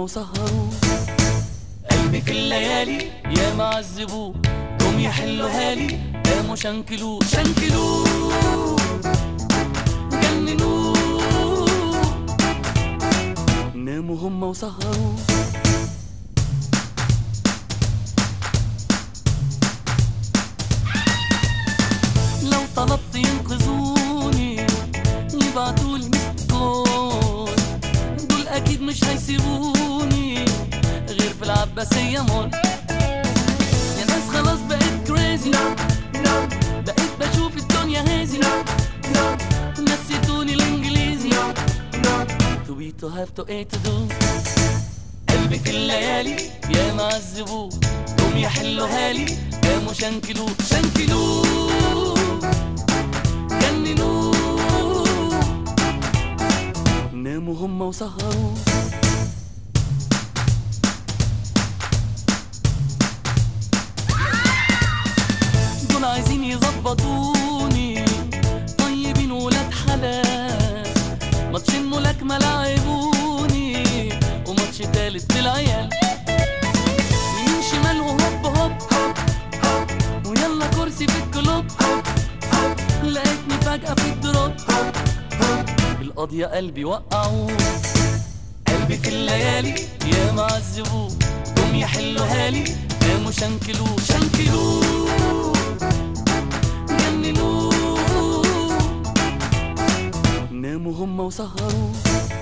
وسهروا قلبي في الليالي يا معذبوه جم يحلوا لي قاموا شنكلوه شنكلوه جننوه ناموا هم وسهروا لو طلبت ينقذوني يبعتولي مست كول دول اكيد مش هيسيبوني غير في العباسية مول يا ناس خلاص بقيت كريزي بقيت بشوف الدنيا هازي نسيتوني الانجليزي to be to have to a to do قلبي في الليالي يا معذبوه جم يحلوا لي قاموا شنكلوه شنكلوه جننوه ناموا هم وسهروا دول عايزين يظبطوني طيبين ولاد حلال ماتشين ملاكمة لعبوني وماتش تالت بالعيال يمين شمال وهوب هوب ويلا كرسي في الكلوب لقيتني فجأة في الدروب القضية قلبي وقعوه قلبي في الليالي يا معذبوه جم يحلوا لي قاموا شنكلوه شنكلوه جننوه ناموا هم وسهروا